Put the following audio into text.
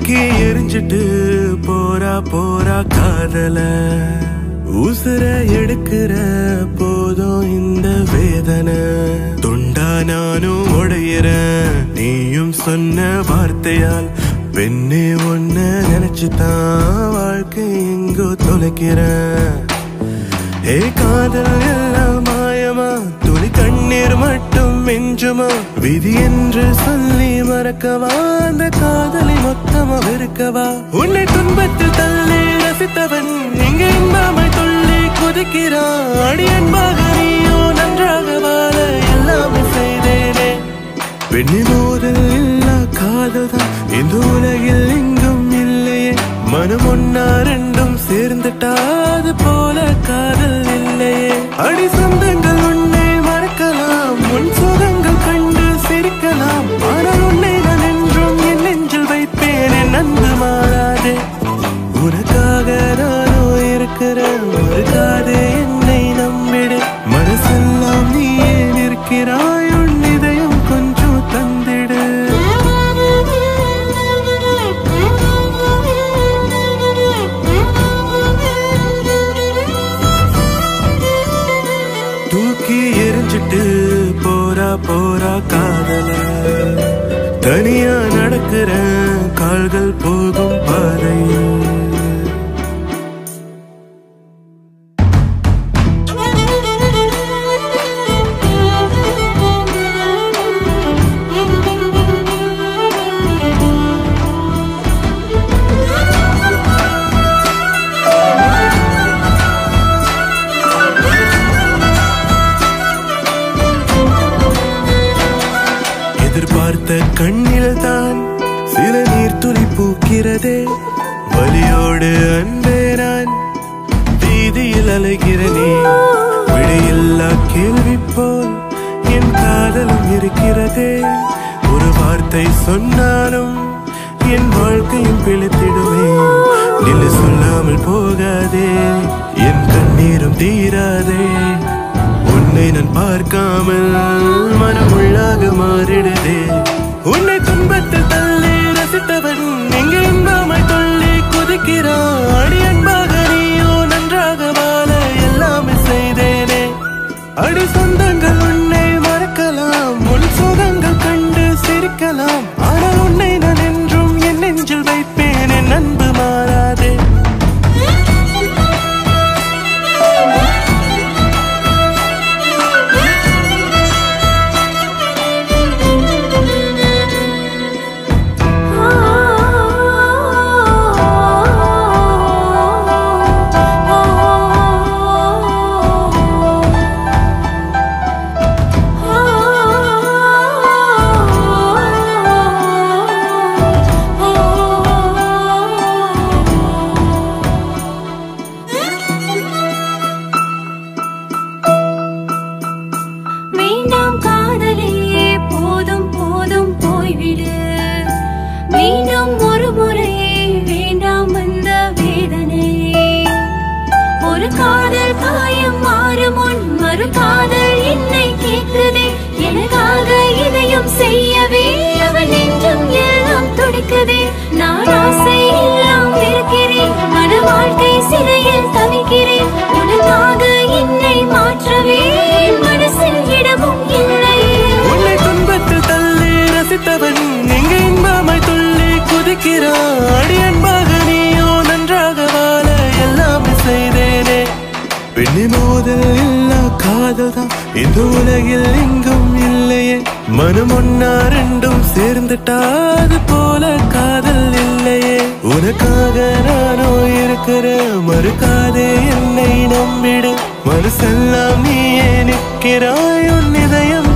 தூக்கி எரிஞ்சிட்டு போறா போறா காதல உசுர எடுக்கிற போதும் இந்த வேதனை தொண்டா நானும் உடையிறேன் நீயும் சொன்ன வார்த்தையால் பெண்ணே ஒன்ன நினைச்சுதான் வாழ்க்கை எங்கோ தொலைக்கிறேன் ஏ காதல் எல்லாம் மாயமா துளி கண்ணீர் மட்டும் மிஞ்சுமா விதி என்று சொல்லி மறக்கவா அந்த காதலை மொத்தமா வெறுக்கவா உன்னை துன்பத்தில் தள்ளி ரசித்தவன் இங்கே இன்பமை துள்ளி குதிக்கிறான் அடி அன்பாக நீயோ நன்றாக வாழ எல்லாமே செய்தேனே பெண்ணி மோதல் இல்லா காதல் தான் இந்த உலகில் எங்கும் இல்லையே மனம் ஒன்னா ரெண்டும் சேர்ந்துட்டா அது போல காதல் இல்லையே அடி சொந்தங்கள் உன்னை மறக்கலாம் உன் சுகங்கள் கண்டு சிரிக்கலாம் ஆனால் உன்னை நான் என்றும் என் நெஞ்சில் வைப்பேன் என் அன்பு மாறாதே உனக்காக நானோ இருக்கிறேன் மறுக்காதே என்னை நம்பிடு மனசெல்லாம் நீயே நிற்கிறாய் உன் இதயம் கொஞ்சம் தந்திடு தூக்கி எரிஞ்சிட்டு போறா போறா காதல தனியா நடக்கிற கால்கள் போகும் பாதையில் எதிர்பார்த்த கண்ணில் தான் சில நீர் துளி பூக்கிறதே வலியோடு அன்பே நான் வீதியில் அலைகிறனே விடையில்லா கேள்வி போல் என் காதலும் இருக்கிறதே ஒரு வார்த்தை சொன்னாலும் என் வாழ்க்கையும் பிழைத்திடுமே நில்லு சொல்லாமல் போகாதே என் கண்ணீரும் தீராதே உன்னை நான் பார்க்காமல் மனம் உள்ளாக மாறிடுதே உன்னை துன்பத்தில் தள்ளி ரசித்தவன் எங்கே இன்பமை துள்ளி குதிக்கிறான் அடி அன்பாக நீயோ நன்றாக வாழ எல்லாமே செய்தேனே அடி சொந்தங்கள் உன்னை மறக்கலாம் உன் சுகங்கள் கண்டு சிரிக்கலாம் ஆனால் உன்னை நான் என்றும் என் நெஞ்சில் வைப்பேன் என் அன்பு மாறாதே வேண்டாம் காதலே போதும் போதும் போய்விடு மீண்டும் ஒரு முறையே வேண்டாம் அந்த வேதனை ஒரு காதல் காயம் மாறும் முன் மறு காதல் என்னை கேட்குதே எனக்காக இதையும் செய்யவே அவன் நெஞ்சம் எல்லாம் துடிக்குதே நான் ஆசை எல்லாம் இருக்கிறேன் மன வாழ்க்கை சிறையில் தவிக்கிறேன் உனக்காக என்னை மாற்றவே என் மனசில் இடமும் இல்லை உன்னை துன்பத்தில் தள்ளி ரசித்தவன் இங்கு இன்பமை துள்ளி குதிக்கிறான் அடி அன்பாக நீயோ நன்றாக வாழ எல்லாமே செய்தேனே பெண்ணி மோதல் இல்லா காதல் தான் இந்த உலகில் எங்கும் இல்லையே மனம் ஒன்னா ரெண்டும் சேர்ந்துட்டா அது போல காதல் இல்லையே உனக்காக நானோ இருக்கிற மறுக்காதே என்னை நம்பிடு மனசெல்லாம் நீயே நிற்கிறாய் உன் இதயம்